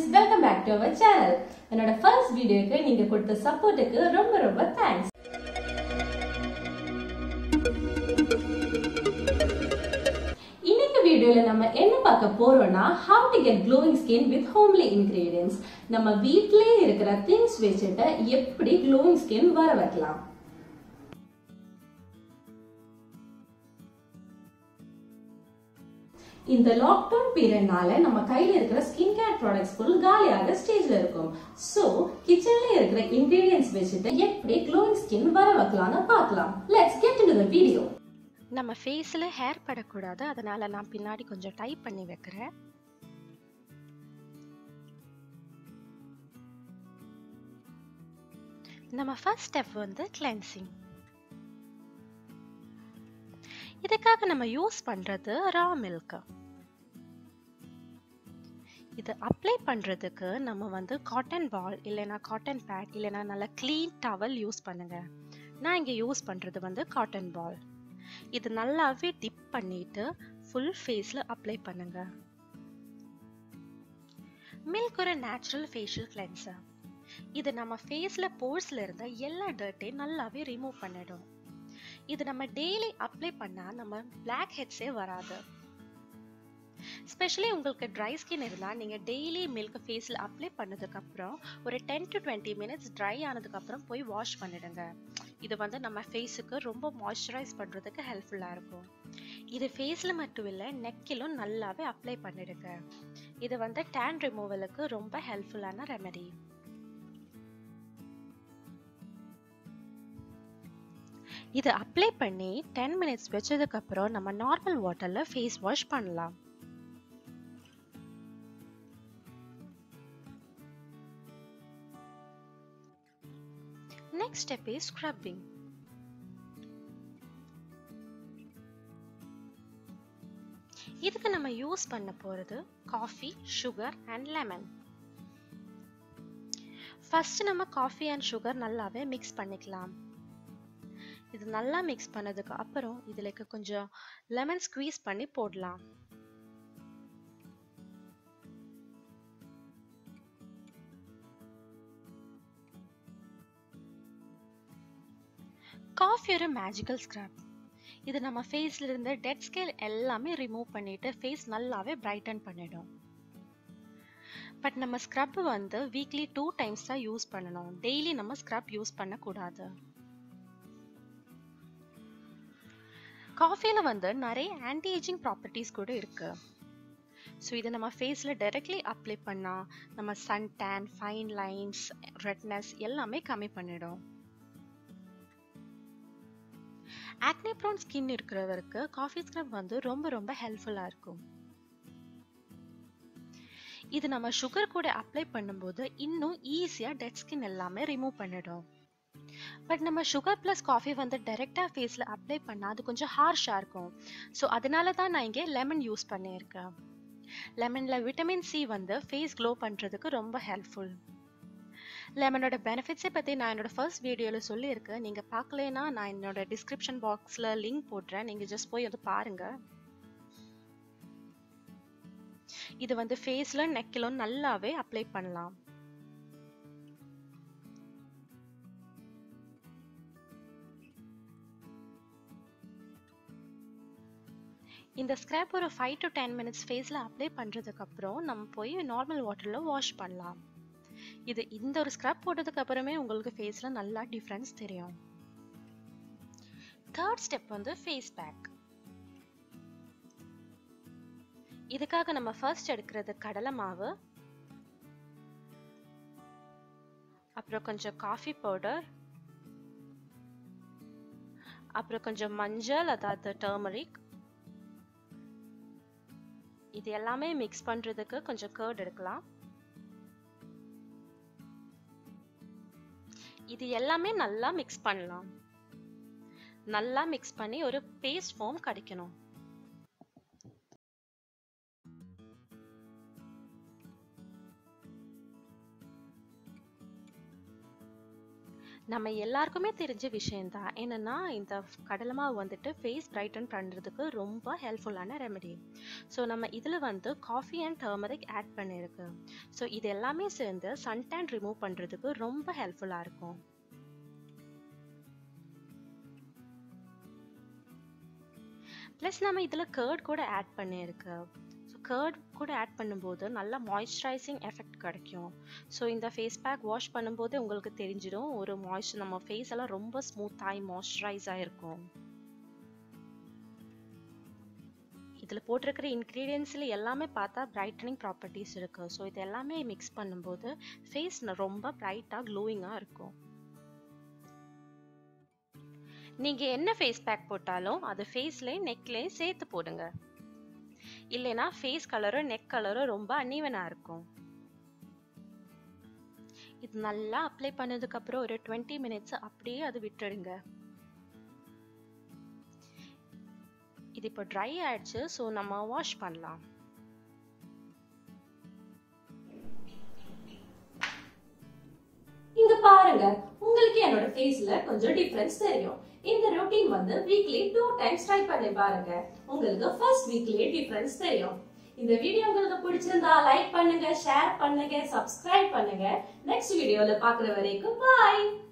Welcome back to our channel என்னோட first வீடியோக்கு நீங்க கொடுத்த சப்போர்ட்டுக்கு ரொம்ப ரொம்ப தேங்க்ஸ் இன்னைக்கு வீடியோல நம்ம என்ன பார்க்க போறோம்னா how to get glowing skin with homely ingredients நம்ம வீட்லயே இருக்கிற திங்ஸ் வச்சுட்டு எப்படி glowing skin வர வைக்கலாம் இந்த லாக்டவுன் பீரியட்னால நம்ம கையில இருக்கிற ஸ்கின் கேர் ப்ராடக்ட்ஸ் ஃபுல் காலியாக ஸ்டேஜ்ல இருக்கும் சோ கிச்சன்ல இருக்கிற இன்கிரீடியன்ஸ் வச்சுட்டு எப்படி க்ளோயிங் ஸ்கின் வர வைக்கலாம்னு பார்க்கலாம் let's get into the video நம்ம ஃபேஸில் ஹேர் படக்கூடாது அதனால நான் பின்னாடி கொஞ்சம் டைப் பண்ணி வைக்கிறேன் நம்ம ஃபர்ஸ்ட் ஸ்டெப் வந்து கிளென்சிங் இதுக்காக நம்ம யூஸ் பண்றது ரா மில்க் இது அப்ளை பண்றதுக்கு நம்ம வந்து காட்டன் பால் இல்லைனா காட்டன் பேட் இல்லைனா நல்ல க்ளீன் டவல் யூஸ் பண்ணுங்க நான் இங்க யூஸ் பண்றது வந்து காட்டன் பால் இது நல்லாவே டிப் பண்ணிட்டு ஃபுல் ஃபேஸ்ல அப்ளை பண்ணுங்க மில்க் ஒரு நேச்சுரல் ஃபேஷியல் கிளென்சர் இது நம்ம ஃபேஸ்ல போர்ஸ்ல இருந்த எல்லா டர்ட்டையும் நல்லாவே ரிமூவ் பண்ணிடும் இது நம்ம டெய்லி அப்ளை பண்ணா நம்ம பிளாக் ஹெட்ஸே வராது ஸ்பெஷலி உங்களுக்கு ட்ரை ஸ்கின் இருந்தால் நீங்கள் டெய்லி மில்க் ஃபேஸில் அப்ளை பண்ணதுக்கு அப்புறம் ஒரு ten to twenty minutes dry ஆனதுக்கு அப்புறம் போய் வாஷ் பண்ணிடுங்க இது வந்து நம்ம ஃபேஸுக்கு ரொம்ப மாய்ஸ்சரைஸ் பண்ணுறதுக்கு ஹெல்ப்ஃபுல்லாக இருக்கும் இது ஃபேஸில் மட்டும் இல்லை நெக்கிலும் நல்லாவே அப்ளை பண்ணிடுங்க இது வந்து டேன் ரிமூவலுக்கு ரொம்ப ஹெல்ப்ஃபுல்லான ரெமெடி இது அப்ளை பண்ணி டென் மினிட்ஸ் வச்சதுக்கு அப்புறம் நம்ம நார்மல் வாட்டர்ல ஃபேஸ் வாஷ் பண்ணலாம் Next step is scrubbing. இதுக்கு நம்ம யூஸ் பண்ண போறது coffee sugar and lemon first நம்ம காஃபி அண்ட் சுகர் நல்லாவே மிக்ஸ் பண்ணிக்கலாம் இது நல்லா மிக்ஸ் பண்ணதுக்கு அப்புறம் இதுல கொஞ்சம் லெமன் ஸ்குவீஸ் பண்ணி போடலாம் காஃபி ஒரு மேஜிக்கல் ஸ்க்ரப் இது நம்ம ஃபேஸ்ல இருந்த டெட் ஸ்கேல் எல்லாமே ரிமூவ் பண்ணிட்டு ஃபேஸ் நல்லாவே பிரைட்டன் பண்ணிடும் பட் நம்ம ஸ்க்ரப் வந்து வீக்லி டூ டைம்ஸ் தான் யூஸ் பண்ணணும் டெய்லி நம்ம ஸ்க்ரப் யூஸ் பண்ணக்கூடாது காஃபியில் வந்து நிறைய ஆன்டி ஏஜிங் ப்ராப்பர்ட்டிஸ் கூட இருக்கு ஸோ இதை நம்ம ஃபேஸில் டைரக்ட்லி அப்ளை பண்ணால் நம்ம sun tan fine lines redness எல்லாமே கம்மி பண்ணிடும் ஆக்னி ப்ரோன் ஸ்கின் இருக்கிறவருக்கு காஃபி ஸ்க்ரப் வந்து ரொம்ப ரொம்ப ஹெல்ப்ஃபுல்லாக இருக்கும் இது நம்ம சுகர் கூட அப்ளை பண்ணும்போது இன்னும் ஈஸியாக டெட் ஸ்கின் எல்லாமே ரிமூவ் பண்ணிடும் பட் நம்ம சுகர் ப்ளஸ் காஃபி வந்து டைரெக்டாக ஃபேஸில் அப்ளை பண்ணால் அது கொஞ்சம் ஹார்ஷாக இருக்கும் ஸோ அதனால தான் நான் இங்கே லெமன் யூஸ் பண்ணியிருக்கேன் லெமனில் விட்டமின் சி வந்து ஃபேஸ் க்ளோ பண்ணுறதுக்கு ரொம்ப ஹெல்ப்ஃபுல் லெமனோட பெனிஃபிட்ஸை பற்றி நான் என்னோட ஃபர்ஸ்ட் வீடியோவில் சொல்லியிருக்கேன் நீங்கள் பார்க்கலனா நான் என்னோட டிஸ்கிரிப்ஷன் பாக்ஸில் லிங்க் போடுறேன் நீங்கள் ஜஸ்ட் போய் அதை பாருங்கள் இது வந்து ஃபேஸில் நெக்கிலும் நல்லாவே அப்ளை பண்ணலாம் இந்த ஸ்க்ரப் ஒரு ஃபைவ் டு டென் மினிட்ஸ் ஃபேஸில் அப்ளை பண்ணுறதுக்கு அப்புறம் நம்ம போய் நார்மல் வாட்டரில் வாஷ் பண்ணலாம் இது இந்த ஒரு ஸ்க்ரப் போட்டதுக்கு அப்புறமே உங்களுக்கு ஃபேஸில் நல்லா டிஃப்ரென்ஸ் தெரியும் தேர்ட் ஸ்டெப் வந்து ஃபேஸ் பேக் இதுக்காக நம்ம ஃபர்ஸ்ட் எடுக்கிறது கடலை மாவு அப்புறம் கொஞ்சம் காஃபி பவுடர் அப்புறம் கொஞ்சம் மஞ்சள் அதாவது டர்மரிக் இது எல்லாமே மிக்ஸ் பண்றதுக்கு கொஞ்சம் கர்ட் எடுக்கலாம் இது எல்லாமே நல்லா மிக்ஸ் பண்ணலாம் நல்லா மிக்ஸ் பண்ணி ஒரு பேஸ்ட் ஃபார்ம் கிடைக்கணும் நம்ம எல்லாருக்குமே தெரிஞ்ச விஷயம்தான் என்னன்னா இந்த கடலை மாவு வந்துட்டு ஃபேஸ் பிரைட்டன் பண்ணுறதுக்கு ரொம்ப ஹெல்ப்ஃபுல்லான ரெமெடி ஸோ நம்ம இதில் வந்து காஃபி அண்ட் டர்மரிக் ஆட் பண்ணியிருக்கு ஸோ இது எல்லாமே சேர்ந்து சன்டேன் ரிமூவ் பண்ணுறதுக்கு ரொம்ப ஹெல்ப்ஃபுல்லாக இருக்கும் ப்ளஸ் நம்ம இதில் கேர்ட் கூட ஆட் பண்ணியிருக்கு ஸோ கேர்ட் கூட ஆட் பண்ணும்போது நல்லா மாய்ஸ்சரைசிங் எஃபெக்ட் கிடைக்கும் ஸோ இந்த ஃபேஸ் பேக் வாஷ் பண்ணும்போது உங்களுக்கு தெரிஞ்சிடும் ஒரு மாய்ஸ்சர் நம்ம ஃபேஸ் எல்லாம் ரொம்ப ஸ்மூத்தாகி மாய்ஸ்சரைஸாக இருக்கும் இதில் போட்டிருக்கிற இன்க்ரீடியன்ஸில் எல்லாமே பார்த்தா பிரைட்டனிங் ப்ராப்பர்ட்டிஸ் இருக்குது ஸோ இது எல்லாமே மிக்ஸ் பண்ணும்போது ஃபேஸ் ரொம்ப பிரைட்டாக க்ளோயிங்காக இருக்கும் நீங்கள் என்ன ஃபேஸ் பேக் போட்டாலும் அது ஃபேஸ்லேயும் நெக்லேயும் சேர்த்து போடுங்க இல்லைனா ஃபேஸ் கலரும் நெக் கலரும் ரொம்ப அன்ஈவனாக இருக்கும் இது நல்லா அப்ளை பண்ணதுக்கப்புறம் ஒரு டுவெண்ட்டி மினிட்ஸ் அப்படியே அது விட்டுடுங்க இது இப்போ ட்ரை ஆயிடுச்சு ஸோ நம்ம வாஷ் பண்ணலாம் இங்க பாருங்க உங்களுக்கு என்னோட ஃபேஸ்ல கொஞ்சம் டிஃபரன்ஸ் தெரியும் இந்த ரொட்டீன் வந்து வீக்லி டூ டைம்ஸ் ட்ரை பண்ணி பாருங்க உங்களுக்கு ஃபர்ஸ்ட் வீக்லயே டிஃபரன்ஸ் தெரியும் இந்த வீடியோ உங்களுக்கு பிடிச்சிருந்தா லைக் பண்ணுங்க ஷேர் பண்ணுங்க சப்ஸ்கிரைப் பண்ணுங்க நெக்ஸ்ட் வீடியோல பாக்குற வரைக்கும் பாய்